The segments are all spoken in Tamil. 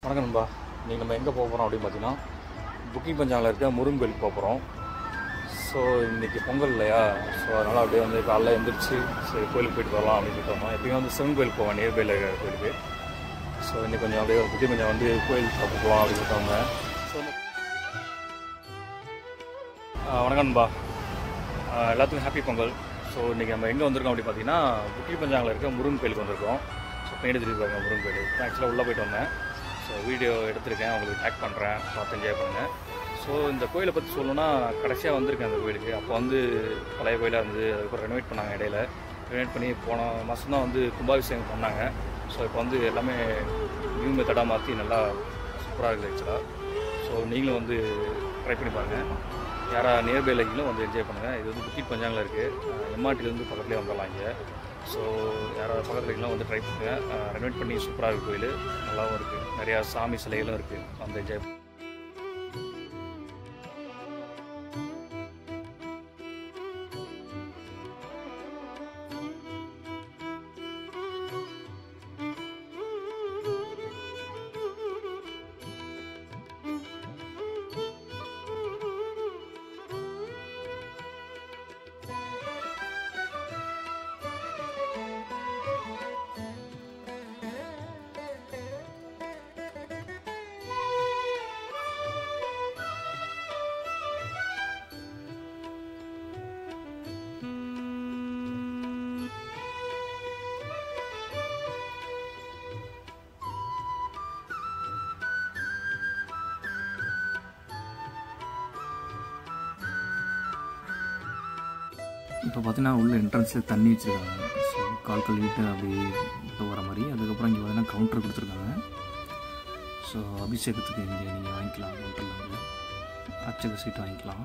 வணக்கம் நண்பா இன்றைக்கி நம்ம எங்கே போக போகிறோம் அப்படின்னு பார்த்தீங்கன்னா புக்கிங் பஞ்சாங்கில் இருக்க முருகன் கோயிலுக்கு போக போகிறோம் ஸோ இன்றைக்கி பொங்கல் இல்லையா ஸோ அதனால் அப்படியே வந்து காலைல எழுந்திரிச்சு சரி கோயிலுக்கு போயிட்டு வரலாம் அப்படின்னு சொல்லிட்டு வந்தோம் எப்பயும் வந்து சிவன் கோயிலுக்கு போவேன் நியர்பையில் இருக்கிற கோயிலுக்கு ஸோ இன்னைக்கு கொஞ்சம் அப்படியே புக்கிங் பஞ்சாங் வந்து கோயில் பார்க்க போகலாம் அப்படின்னு சொல்லிட்டு வந்தேன் ஸோ வணக்கம் நண்பா ஆஹ் எல்லாத்துக்கும் ஹாப்பி பொங்கல் ஸோ இன்றைக்கி நம்ம எங்கே வந்திருக்கோம் அப்படின்னு பார்த்தீங்கன்னா புக்கி பஞ்சாங்கில் இருக்க முருகன் கோயிலுக்கு வந்திருக்கோம் ஸோ பெயிண்ட் திருப்பாங்க முருகன் கோயில் ஆக்சுவலாக உள்ளே போயிட்டு வந்தேன் ஸோ வீடியோ எடுத்திருக்கேன் உங்களுக்கு டேக் பண்ணுறேன் பார்த்து என்ஜாய் பண்ணுங்கள் ஸோ இந்த கோயிலை பற்றி சொல்லணும்னா கடைசியாக வந்திருக்கேன் அந்த கோயிலுக்கு அப்போ வந்து பழைய கோயிலாக இருந்தது அதுக்கப்புறம் ரெனோவேட் பண்ணாங்க இடையில ரெனோவேட் பண்ணி போன மாதம் தான் வந்து கும்பாபிஷேகம் பண்ணாங்க ஸோ இப்போ வந்து எல்லாமே நியூ மெத்தடாக மாற்றி நல்லா சூப்பராக இருக்குது ஆக்சுவலாக ஸோ நீங்களும் வந்து ட்ரை பண்ணி பாருங்கள் யாரா நியர்பையில் இருக்கீங்களோ வந்து என்ஜாய் பண்ணுங்கள் இது வந்து புக்கிட் பஞ்சாங்கில் இருக்குது எம்ஆர்டிலேருந்து பக்கத்துலேயே வந்துடலாம் இங்கே ஸோ யாராவது பக்கத்தில் இருக்கீங்களோ வந்து ட்ரை பண்ணுங்கள் ரெனோவேட் பண்ணி சூப்பராக இருக்குது கோயில் நல்லாவும் இருக்குது நிறையா சாமி சிலைகளும் இருக்குது வந்து என்ஜாய் இப்போ பார்த்தீங்கன்னா உள்ள என்ட்ரன்ஸில் தண்ணி வச்சுருக்காங்க ஸோ கால் கழுவிட்டு அப்படி இப்போ வர மாதிரி அதுக்கப்புறம் இங்கே பார்த்தீங்கன்னா கவுண்டர் கொடுத்துருக்காங்க ஸோ அபிஷேகத்துக்கு இங்கே நீங்கள் வாங்கிக்கலாம் கவுண்டரில் வந்து அர்ச்சக சீட் வாங்கிக்கலாம்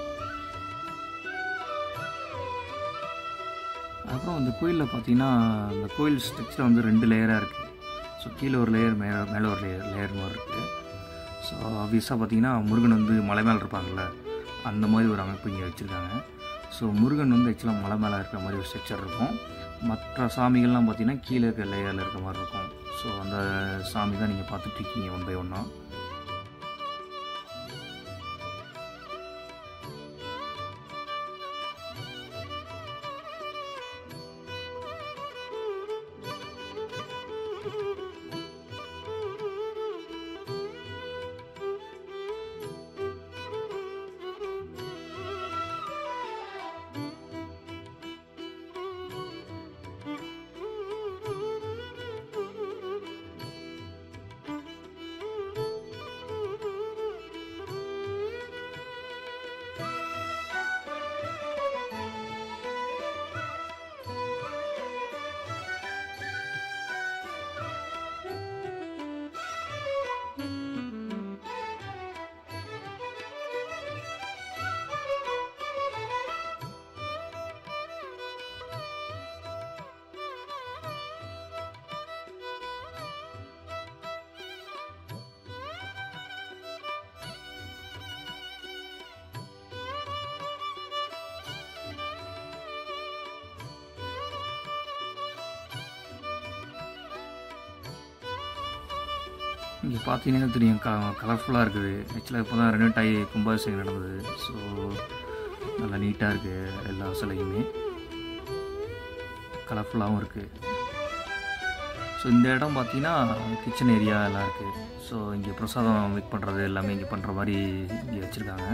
அப்புறம் இந்த கோயிலில் பார்த்தீங்கன்னா இந்த கோயில் ஸ்ட்ரக்சர் வந்து ரெண்டு லேயராக இருக்குது ஸோ கீழே ஒரு லேயர் மேலே மேலே ஒரு லேயர் லேயர் மாதிரி இருக்குது ஸோ ஆப்வியஸாக பார்த்தீங்கன்னா முருகன் வந்து மலை மேலே இருப்பாங்கள்ல அந்த மாதிரி ஒரு அமைப்பு இங்கே வச்சுருக்காங்க ஸோ முருகன் வந்து ஆக்சுவலாக மலை மேலே இருக்கிற மாதிரி ஒரு ஸ்ட்ரக்சர் இருக்கும் மற்ற சாமிகள்லாம் பார்த்தீங்கன்னா கீழே இருக்க லேயரில் இருக்க மாதிரி இருக்கும் ஸோ அந்த சாமி தான் நீங்கள் பார்த்துட்டு இருக்கீங்க ஒன் பை ஒன்றா இங்கே பார்த்தீங்கன்னா தெரியும் க கலர்ஃபுல்லாக இருக்குது ஆக்சுவலாக இப்போ தான் ரெனோட் ஆகி கும்பாபிஷேகம் நடந்தது ஸோ நல்லா நீட்டாக இருக்குது எல்லா சிலையுமே கலர்ஃபுல்லாகவும் இருக்குது ஸோ இந்த இடம் பார்த்தீங்கன்னா கிச்சன் ஏரியா எல்லாம் இருக்குது ஸோ இங்கே பிரசாதம் மேக் பண்ணுறது எல்லாமே இங்கே பண்ணுற மாதிரி இங்கே வச்சுருக்காங்க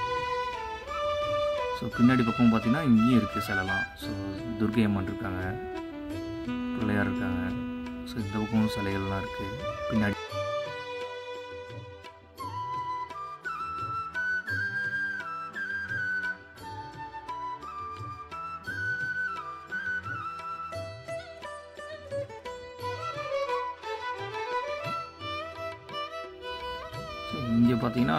ஸோ பின்னாடி பக்கம் பார்த்தீங்கன்னா இங்கேயும் இருக்குது சிலைலாம் ஸோ துர்கை அம்மன் இருக்காங்க பிள்ளையார் இருக்காங்க ஸோ இந்த பக்கமும் சிலைகள்லாம் இருக்குது பின்னாடி ஸோ இங்கே பார்த்தீங்கன்னா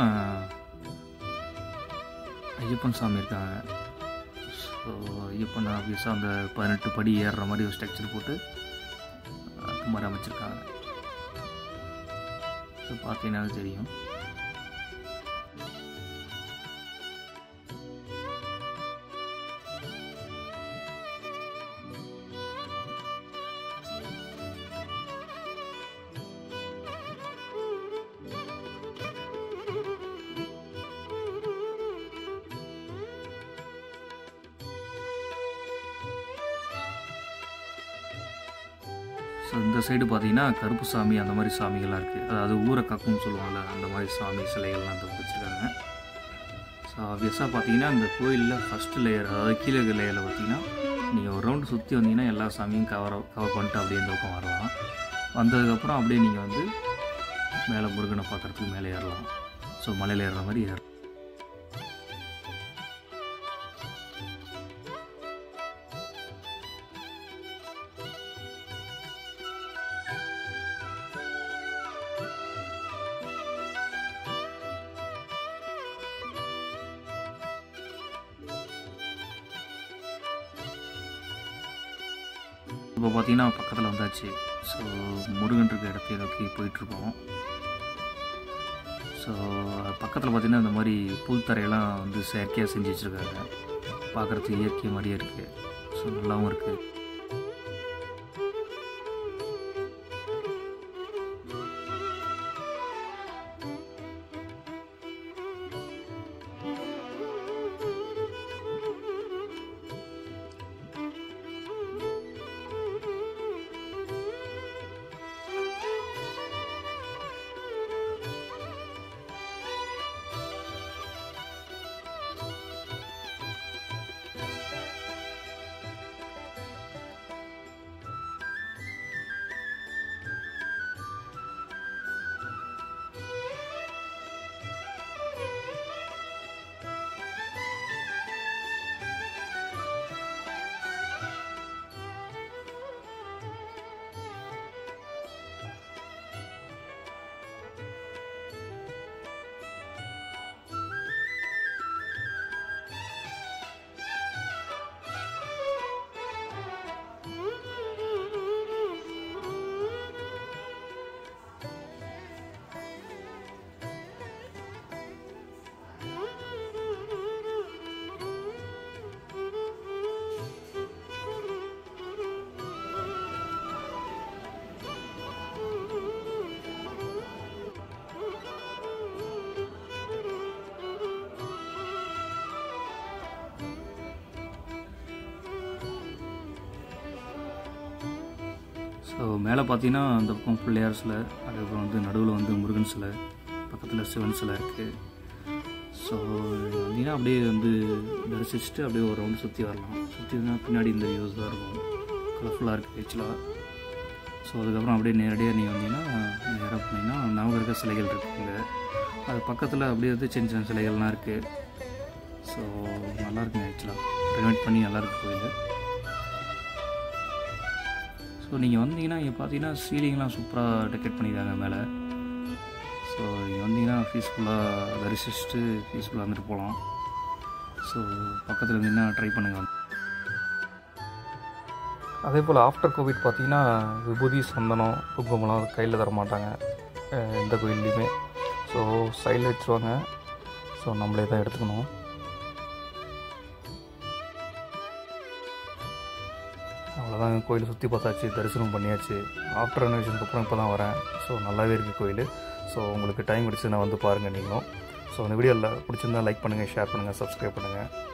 ஐயப்பன் சாமி இருக்காங்க ஸோ ஐயப்பன் ஆஃபீஸாக அந்த பதினெட்டு படி ஏறுற மாதிரி ஒரு ஸ்ட்ரக்சர் போட்டு அது மாதிரி அமைச்சிருக்காங்க ஸோ பார்த்தீங்கன்னா தெரியும் இந்த சைடு பார்த்தீங்கன்னா கருப்பு சாமி அந்த மாதிரி சாமிகள்லாம் இருக்குது அதாவது ஊரை கக்கும்னு சொல்லுவாங்கள்ல அந்த மாதிரி சாமி சிலைகள்லாம் வந்து வச்சுருக்காங்க ஸோ ஆப்வியஸாக பார்த்தீங்கன்னா இந்த கோயிலில் ஃபஸ்ட்டு லேயர் அதாவது கீழே இருக்க லேயரில் பார்த்தீங்கன்னா நீங்கள் ஒரு ரவுண்டு சுற்றி வந்தீங்கன்னா எல்லா சாமியும் கவர் கவர் பண்ணிட்டு அப்படியே இந்த பக்கம் வரலாம் வந்ததுக்கப்புறம் அப்படியே நீங்கள் வந்து மேலே முருகனை பார்க்குறதுக்கு மேலே ஏறலாம் ஸோ மலையில் ஏறுற மாதிரி ஏறலாம் இப்போ பார்த்தீங்கன்னா பக்கத்தில் வந்தாச்சு ஸோ முருகன் இருக்க இடத்தை நோக்கி போயிட்டுருக்கோம் ஸோ பக்கத்தில் பார்த்தீங்கன்னா இந்த மாதிரி புல் தரையெல்லாம் வந்து செயற்கையாக செஞ்சு வச்சுருக்காங்க பார்க்குறதுக்கு இயற்கை மாதிரியே இருக்குது ஸோ நல்லாவும் இருக்குது ஸோ மேலே பார்த்தீங்கன்னா அந்த பக்கம் பிள்ளையார் சிலை அதுக்கப்புறம் வந்து நடுவில் வந்து முருகன் சிலை பக்கத்தில் சிவன் சிலை இருக்குது ஸோ வந்தீங்கன்னா அப்படியே வந்து தரிசிச்சுட்டு அப்படியே ஒரு ரவுண்டு சுற்றி வரலாம் சுற்றி வந்தால் பின்னாடி இந்த வியூஸ் தான் இருக்கும் கலர்ஃபுல்லாக இருக்குது ஆக்சுவலாக ஸோ அதுக்கப்புறம் அப்படியே நேரடியாக நீ வந்தீங்கன்னா நேராக போனீங்கன்னா நவகிரக சிலைகள் இருக்குங்க அது பக்கத்தில் அப்படியே வந்து சின்ன சின்ன சிலைகள்லாம் இருக்குது ஸோ நல்லாயிருக்குங்க ஆக்சுவலாக ரெனோவேட் பண்ணி நல்லாயிருக்கு கோயில் ஸோ நீங்கள் வந்தீங்கன்னா இங்கே பார்த்தீங்கன்னா சீலிங்லாம் சூப்பராக டெக்கரேட் பண்ணியிருக்காங்க மேலே ஸோ நீங்கள் வந்தீங்கன்னா பீஸ்ஃபுல்லாக தரிசிச்சுட்டு பீஸ்ஃபுல்லாக வந்துட்டு போகலாம் ஸோ பக்கத்தில் இருந்தீங்கன்னா ட்ரை பண்ணுங்கள் அதே போல் ஆஃப்டர் கோவிட் பார்த்தீங்கன்னா விபூதி சந்தனம் குங்குமம்லாம் கையில் தர மாட்டாங்க அஹ் எந்த கோயில்லையுமே ஸோ சைடில் வச்சுருவாங்க ஸோ நம்மளே தான் எடுத்துக்கணும் அவ்வளோதான் கோயிலை சுற்றி பார்த்தாச்சு தரிசனம் பண்ணியாச்சு ஆஃப்டர் ரெனோவேஷனுக்கு அப்புறம் இப்போ தான் வரேன் ஸோ நல்லாவே இருக்குது கோயில் ஸோ உங்களுக்கு டைம் கிடச்சுன்னா வந்து பாருங்கள் நீங்களும் ஸோ அந்த வீடியோவில் பிடிச்சிருந்தா லைக் பண்ணுங்கள் ஷேர் பண்ணுங்கள் சப்ஸ்கிரைப் பண்ணுங்கள்